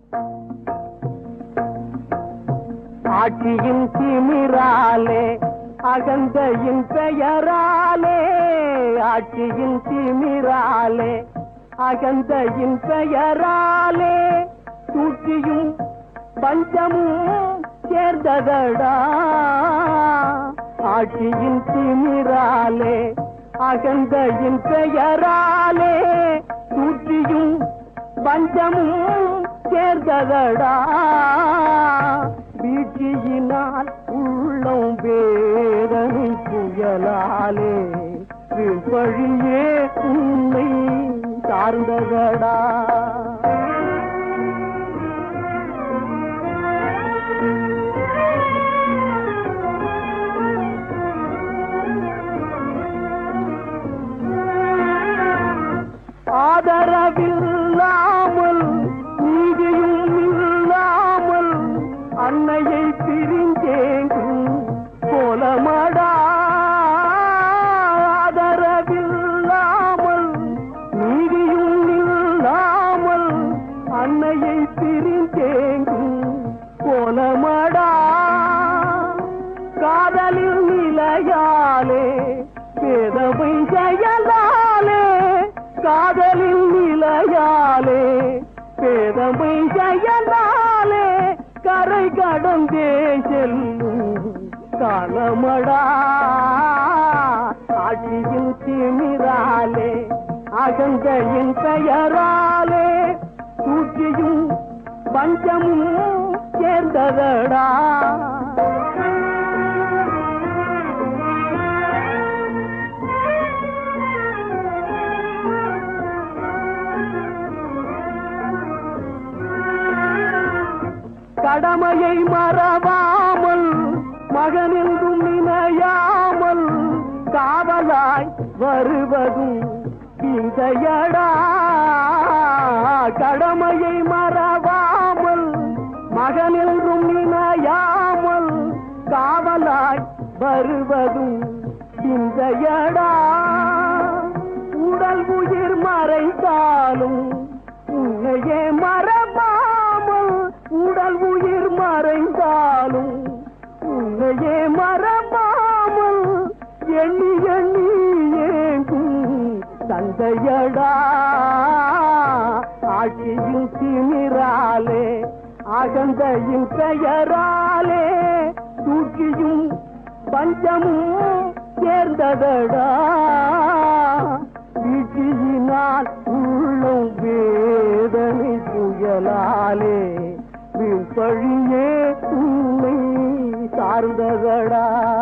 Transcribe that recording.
ஆட்சியின் திமிராலே அகந்தையின் பெயராலே ஆட்சியின் திமிராலே அகந்தையின் பெயராலே சூழ்ச்சியும் பஞ்சமும் சேர்ந்ததடா ஆட்சியின் திமிராலே அகந்தையின் பெயராலே சூழ்ச்சியும் பஞ்சமும் சேர்ந்ததடா வீழ்ச்சியினால் உள்ளம் வேதனை புயலாலே வழியே உன்னை சார்ந்ததடா ஆதரவில்லாமல் நீதியும் இல்லாமல் அன்னையை பிரிஞ்சேங்கும் கோலமடா ஆதரவில்லாமல் நீதியும் இல்லாமல் அன்னையை பிரிஞ்சேங்கும் கோலமடா காதலில் நிலையாலே பேதமை செயலாலே காதலில் நிலையாலே பேதமை செயலாலே கரை கடந்தே செல்லும் காலமடா ஆட்சியின் திமிராலே அகந்தையின் பெயராலே சூழ்ச்சியும் பஞ்சமும் சேர்ந்ததடா கடமையை மறவாமல் மகனென்றும் நினையாமல் காவலாய் வருவதும் இந்தையடா கடமையை மறவாமல் மகனென்றும் நினையாமல் காவலாய் வருவதும் இந்தையடா உடல் உயிர் மறைந்தாலும் உன்னையே மறவாமல் உடல் உயிர் மறைந்தாலும் உன்னையே மறவாமல் எண்ணி எண்ணி ஏங்கும் தந்தையடா ஆட்சியின் திமிராலே அகந்தையின் பெயராலே தூக்கியும் பஞ்சமும் சேர்ந்ததடா வீழ்ச்சியினால் உள்ளம் வேதனை புயலாலே வீழ்பழியே உன்னை சார்ந்ததடா